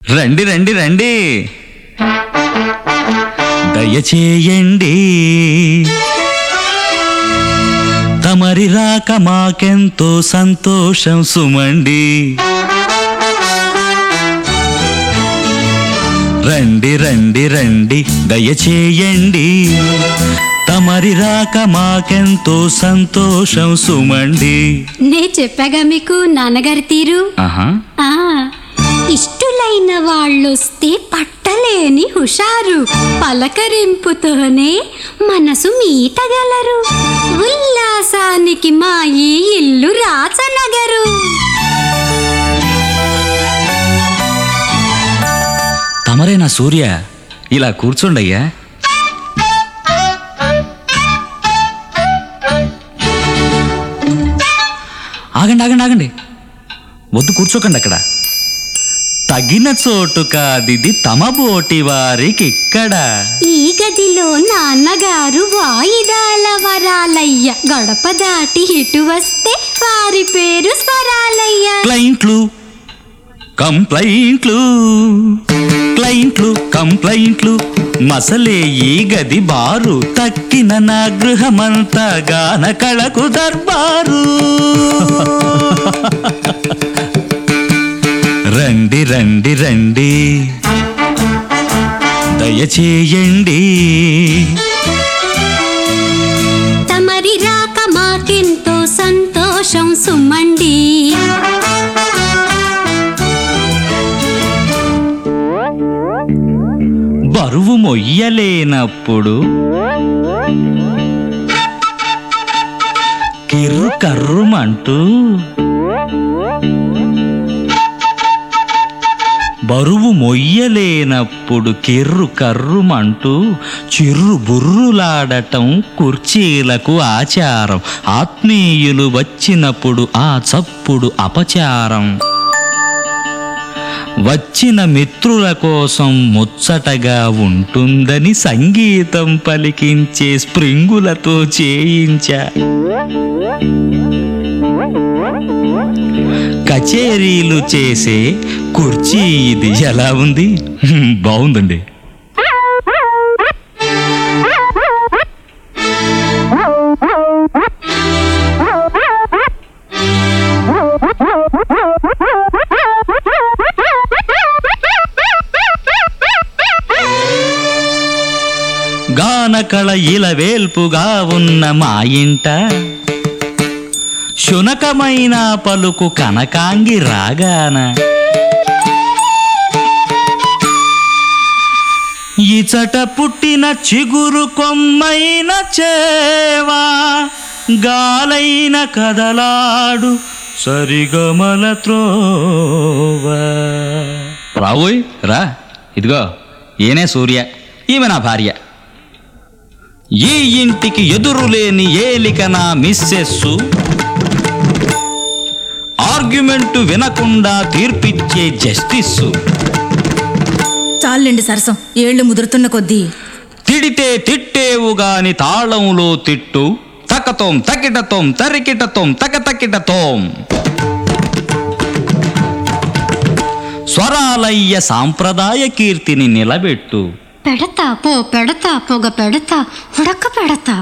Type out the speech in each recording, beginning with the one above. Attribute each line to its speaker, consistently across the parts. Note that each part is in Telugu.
Speaker 1: రండి రండి రండి దయచేయండి తమరి రాక మాకెంతో సంతోషం సుమండి రండి రండి రండి దయచేయండి తమరి రాక మాకెంతో సంతోషం సుమండి
Speaker 2: నే చెప్పాగా మీకు నాన్నగారి తీరు
Speaker 1: ఆహా
Speaker 2: ఆ ఇష్టులైన వాళ్ళొస్తే పట్టలేని హుషారు పలకరింపుతోనే మనసు మీటగలరు ఉల్లాసానికి మా ఈ ఇల్లు రాచనగరు
Speaker 1: తమరేనా సూర్య ఇలా కూర్చోండయ్యా ఆగండి ఆగండి ఆగండి వద్దు కూర్చోకండి అక్కడ తగిన చోటు కాదిది తమ బోటి వారికి ఇక్కడ
Speaker 2: ఈ గదిలో నాన్నగారు వాయిదాల వరాలయ్య గడప దాటి ఇటు వస్తే వారి పేరు స్వరాలయ్య
Speaker 1: క్లయింట్లు కంప్లైంట్లు క్లయింట్లు కంప్లైంట్లు మసలే ఈ గది బారు తక్కిన నా గృహమంతా గాన కళకు దర్బారు రండి రండి రండి దయచేయండి
Speaker 2: తమరి రాక మాకెంతో సంతోషం సుమండి
Speaker 1: బరువు మొయ్యలేనప్పుడు కిర్రు కర్రుమంటూ బరువు మొయ్యలేనప్పుడు కిర్రు కర్రుమంటూ చిర్రు బుర్రులాడటం కుర్చీలకు ఆచారం ఆత్మీయులు వచ్చినప్పుడు ఆ చప్పుడు అపచారం వచ్చిన మిత్రుల కోసం ముచ్చటగా ఉంటుందని సంగీతం పలికించే స్ప్రింగులతో చేయించా కచేరీలు చేసే కుర్చీ ఇది ఎలా ఉంది హ్మ్, బాగుందండి గానకళ ఇలవేల్పుగా ఉన్న మా ఇంట శునకమైన పలుకు కనకాంగి రాగాన ఇచట పుట్టిన చిగురు కొమ్మైన చేవా గాలైన కదలాడు సరిగమల త్రోవా రావోయ్ రా ఇదిగో ఈయనే సూర్య ఈమె నా భార్య ఈ ఇంటికి ఎదురులేని ఏలిక నా మిస్సెస్సు ఆర్గ్యుమెంట్ వినకుండా తీర్పిచ్చే జస్టిస్సు
Speaker 3: చాలండి సరసం ఏళ్ళు ముదురుతున్న కొద్దీ
Speaker 1: తిడితే తిట్టేవు గాని తాళంలో తిట్టు తకతోం తకిటతోం తరికిటతోం తకతకిటతోం స్వరాలయ్య సాంప్రదాయ కీర్తిని నిలబెట్టు
Speaker 2: పెడతా పో పెడతా పొగ పెడతా ఉడక పెడతా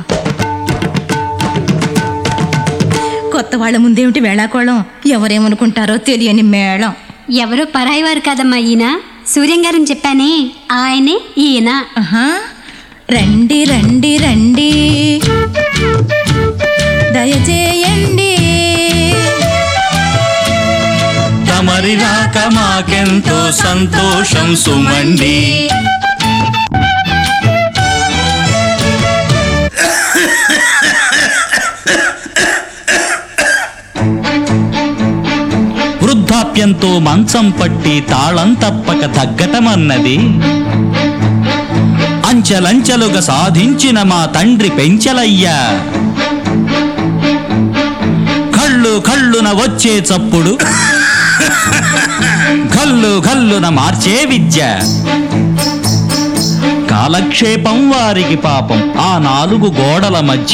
Speaker 3: కొత్త వాళ్ళ ముందేమిటి వేళాకోళం ఎవరేమనుకుంటారో తెలియని మేళం
Speaker 2: ఎవరో పరాయి వారు కదమ్మా ఈయన సూర్యం గారిని చెప్పానే ఆయనే ఈయన
Speaker 3: ఆహా రండి రండి రండి దయచేయండి
Speaker 1: తమరి రాక మాకెంతో సంతోషం సుమండి వృద్ధాప్యంతో మంచం పట్టి తాళం తప్పక తగ్గటమన్నది అంచెలంచెలుగా సాధించిన మా తండ్రి పెంచలయ్యా కళ్ళు కళ్ళున వచ్చే చప్పుడు కల్లు కల్లున మార్చే విద్య కాలక్షేపం వారికి పాపం ఆ నాలుగు గోడల మధ్య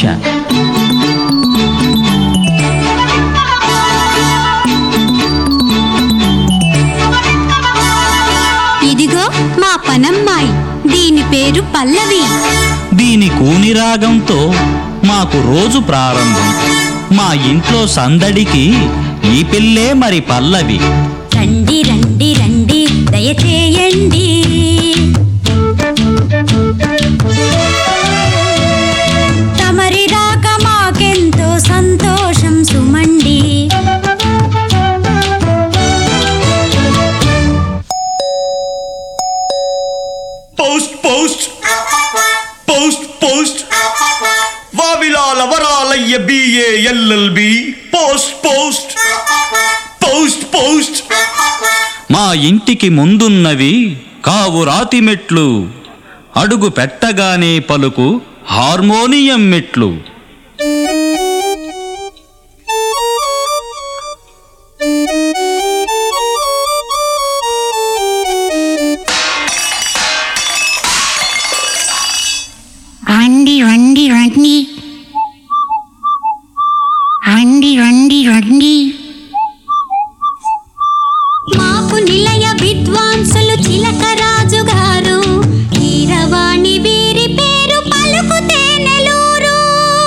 Speaker 2: పనమ్మాయి దీని పేరు పల్లవి
Speaker 1: దీని కూని రాగంతో మాకు రోజు ప్రారంభం మా ఇంట్లో సందడికి ఈ పిల్లే మరి పల్లవి
Speaker 2: రండి రండి రండి దయచేయండి తమరి రాక మాకెంతో సంతోషం సుమండి
Speaker 4: post post post post Vavilala Varalayya BA LLB post post post post
Speaker 1: మా ఇంటికి ముందున్నవి కావు రాతి మెట్లు అడుగు పెట్టగానే పలుకు హార్మోనియం మెట్లు
Speaker 5: రండి రండి రండి రండి రండి రండి
Speaker 2: మాకు నిలయ విద్వాంసులు చిలకరాజు గారు కీరవాణి వీరి పేరు పలుకుతే నెలూరు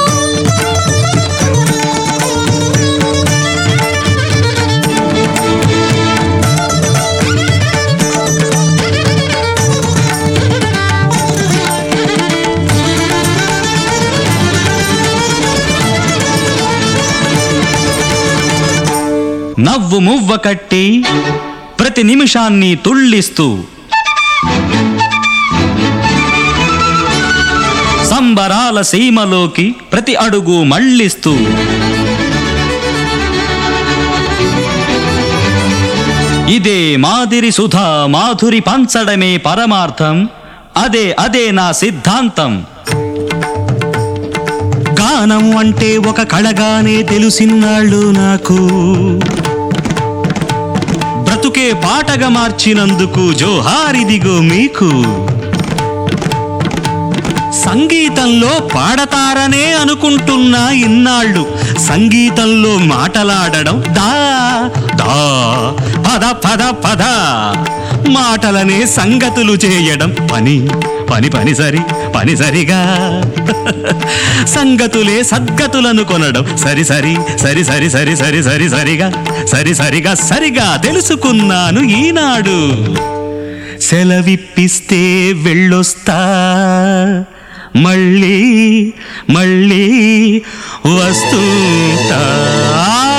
Speaker 1: నవ్వు మువ్వ కట్టి ప్రతి నిమిషాన్ని తుళ్ళిస్తూ సంబరాల సీమలోకి ప్రతి అడుగు మళ్ళిస్తూ ఇదే మాదిరి సుధా మాధురి పంచడమే పరమార్థం అదే అదే నా సిద్ధాంతం
Speaker 6: గానం అంటే ఒక కళగానే తెలిసినాళ్ళు నాకు బ్రతుకే పాటగా మార్చినందుకు జోహారిదిగో మీకు సంగీతంలో పాడతారనే అనుకుంటున్నా ఇన్నాళ్ళు సంగీతంలో మాటలాడడం దా దా పద పద పద మాటలనే సంగతులు చేయడం పని పని పని సరి పని సరిగా సంగతులే సద్గతులను కొనడం సరి సరి సరి సరి సరి సరి సరి సరిగా సరి సరిగా సరిగా తెలుసుకున్నాను ఈనాడు సెలవిప్పిస్తే వెళ్ళొస్తా మళ్ళీ మళ్ళీ వస్తుంటా